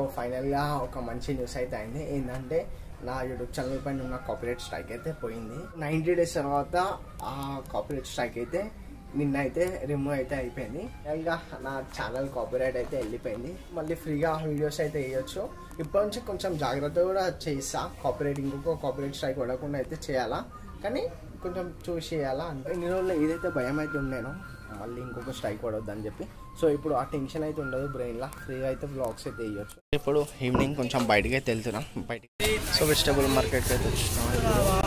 ఫైనల్గా ఒక మంచి న్యూస్ అయితే అయింది ఏంటంటే నా యూట్యూబ్ ఛానల్ పైన ఉన్న కాపీరైట్ స్ట్రైక్ అయితే పోయింది నైంటీ డేస్ తర్వాత ఆ కాపీరైట్ స్ట్రైక్ అయితే నిన్న అయితే రిమూవ్ అయితే అయిపోయింది ఫైనల్గా నా ఛానల్ కాపీరైట్ అయితే వెళ్ళిపోయింది మళ్ళీ ఫ్రీగా వీడియోస్ అయితే వేయొచ్చు ఇప్పటి నుంచి కొంచెం జాగ్రత్త కూడా చేస్తా కాపీరైట్ ఇంకొక కాపీరైట్ స్ట్రైక్ పడకుండా అయితే చేయాలా కానీ కొంచెం చూసి చేయాలా అంటే ఇన్ని రోజులు ఏదైతే భయం అయితే ఉండేనో మళ్ళీ ఇంకొక స్ట్రైక్ పడవద్దు అని చెప్పి సో ఇప్పుడు ఆ టెన్షన్ అయితే ఉండదు బ్రెయిన్లో ఫ్రీగా అయితే బ్లాగ్స్ అయితే వేయొచ్చు ఇప్పుడు ఈవినింగ్ కొంచెం బయటకి అయితే వెళ్తున్నాం బయటికి సో వెజిటబుల్ మార్కెట్కి అయితే వచ్చినాం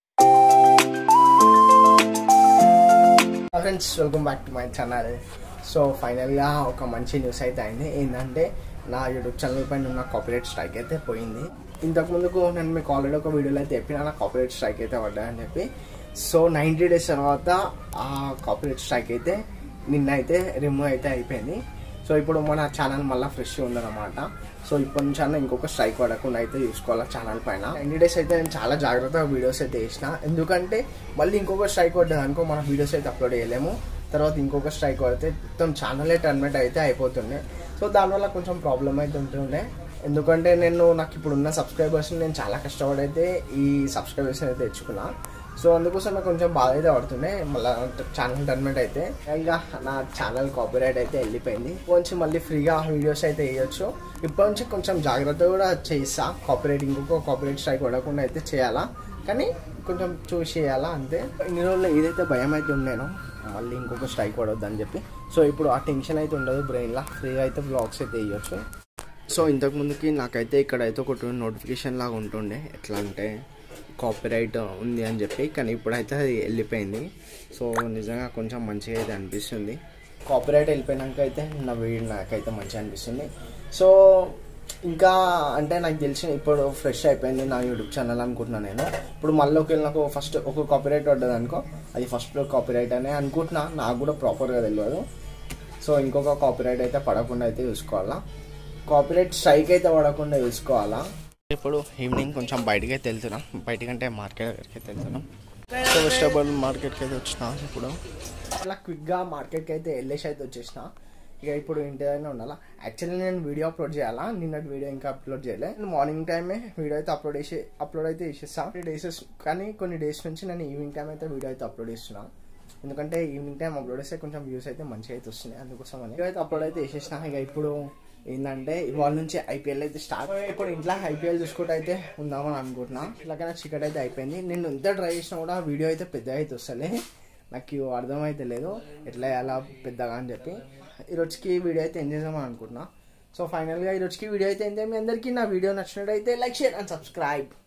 friends welcome back to my channel so ఫైనల్గా ఒక మంచి న్యూస్ అయితే అయింది ఏంటంటే నా యూట్యూబ్ ఛానల్ పైన ఉన్న కాపీరైట్ స్ట్రైక్ అయితే పోయింది ఇంతకు ముందుకు నేను మీకు ఆల్రెడీ ఒక వీడియోలో అయితే చెప్పిన నా కాపీరైట్ స్ట్రైక్ అయితే పడ్డాయని చెప్పి సో నైంటీ డేస్ తర్వాత ఆ కాపీరైట్ స్ట్రైక్ అయితే నిన్న అయితే రిమూవ్ అయితే అయిపోయింది సో ఇప్పుడు మన ఛానల్ మళ్ళీ ఫ్రెష్ ఉందన్నమాట సో ఇప్పటి నుంచి అన్న ఇంకొక స్ట్రైక్ పడకుండా అయితే చూసుకోవాలి ఛానల్ పైన ఎన్ని డేస్ అయితే నేను చాలా జాగ్రత్తగా వీడియోస్ అయితే వేసిన ఎందుకంటే మళ్ళీ ఇంకొక స్ట్రైక్ పడ్డది అనుకో మన వీడియోస్ అయితే అప్లోడ్ చేయలేము తర్వాత ఇంకొక స్ట్రైక్ పడితే మొత్తం ఛానలే టర్మినేట్ అయితే అయిపోతుండే సో దానివల్ల కొంచెం ప్రాబ్లం అయితే ఉంటుండే ఎందుకంటే నేను నాకు ఇప్పుడు ఉన్న సబ్స్క్రైబర్స్ నేను చాలా కష్టపడి అయితే ఈ సబ్స్క్రైబర్స్ అయితే తెచ్చుకున్నా సో అందుకోసం నాకు కొంచెం బాధ అయితే పడుతుండే మళ్ళీ ఛానల్ టర్మినేట్ అయితే ఇంకా నా ఛానల్ కాపీరైట్ అయితే వెళ్ళిపోయింది కొంచెం మళ్ళీ ఫ్రీగా వీడియోస్ అయితే వేయొచ్చు ఇప్పటి నుంచి కొంచెం జాగ్రత్త కూడా చేస్తా కాపీరైట్ ఇంకొక కాపీరైట్ స్ట్రైక్ పడకుండా అయితే చేయాలా కానీ కొంచెం చూసి చేయాలా అంతే ఇన్ని రోజులు ఏదైతే భయం అయితే ఉండేనో మళ్ళీ ఇంకొక స్ట్రైక్ పడవద్దు అని చెప్పి సో ఇప్పుడు ఆ టెన్షన్ అయితే ఉండదు బ్రెయిన్లో ఫ్రీగా అయితే బ్లాగ్స్ అయితే వేయొచ్చు సో ఇంతకు ముందుకి నాకైతే ఇక్కడైతే ఒకటి నోటిఫికేషన్ లాగా ఉంటుండే ఎట్లా అంటే కాపీరైట్ ఉంది అని చెప్పి కానీ ఇప్పుడైతే అది వెళ్ళిపోయింది సో నిజంగా కొంచెం మంచిగా అయితే అనిపిస్తుంది కాపీరైట్ వెళ్ళిపోయినాక అయితే నా వీడియో నాకైతే మంచిగా అనిపిస్తుంది సో ఇంకా అంటే నాకు తెలిసిన ఇప్పుడు ఫ్రెష్ అయిపోయింది నా యూట్యూబ్ ఛానల్ అనుకుంటున్నాను నేను ఇప్పుడు మళ్ళీ ఒకవేళ నాకు ఫస్ట్ ఒక కాపీరైట్ పడ్డది అనుకో అది ఫస్ట్ కాపీరైట్ అనే అనుకుంటున్నా నాకు కూడా ప్రాపర్గా తెలియదు సో ఇంకొక కాపీరైట్ అయితే పడకుండా అయితే చూసుకోవాలా కాపీరైట్ స్ట్రైక్ అయితే పడకుండా చూసుకోవాలా ఇప్పుడు ఈవినింగ్ కొంచెం బయటకి అయితే వెళ్తున్నాం బయటకంటే మార్కెట్ దగ్గరికి అయితే వెళ్తున్నాం సో వెజిటబుల్ మార్కెట్కి అయితే వచ్చిన ఇప్పుడు అలా క్విక్గా మార్కెట్కి అయితే వెళ్ళేసి అయితే వచ్చేసిన ఇక ఇప్పుడు ఇంటిదైనా ఉండాలా యాక్చువల్లీ నేను వీడియో అప్లోడ్ చేయాలా నిన్నటి వీడియో ఇంకా అప్లోడ్ చేయలే నేను మార్నింగ్ టైమే వీడియో అయితే అప్లోడ్ చేసి అప్లోడ్ అయితే చేసేస్తాను డేస్ కానీ కొన్ని డేస్ నుంచి నేను ఈవినింగ్ టైం అయితే వీడియో అయితే అప్లోడ్ చేస్తున్నాను ఎందుకంటే ఈవినింగ్ టైం అప్లోడ్ చేస్తే కొంచెం వ్యూస్ అయితే మంచిగా అయితే వస్తున్నాయి అందుకోసం అని వీడియో అయితే అప్లోడ్ అయితే చేసేసిన ఇక ఇప్పుడు ఏంటంటే ఇవాళ నుంచి ఐపీఎల్ అయితే స్టార్ట్ ఇప్పుడు ఇంట్లో ఐపీఎల్ చూసుకుంటూ అయితే ఉందామని అనుకుంటున్నా ఇలాగైనా చికెట్ అయితే అయిపోయింది నేను ఎంత ట్రై చేసినా కూడా వీడియో అయితే పెద్దగా అయితే వస్తలే నాకు అర్థమైతే లేదు ఎట్లా ఎలా పెద్దగా అని చెప్పి ఈ రోజుకి వీడియో అయితే ఎంజాయ్ చేద్దామని అనుకుంటున్నా సో ఫైనల్గా ఈ రోజుకి వీడియో అయితే ఎంజాయ్ మీ అందరికీ నా వీడియో నచ్చినట్టయితే లైక్ షేర్ అండ్ సబ్స్క్రైబ్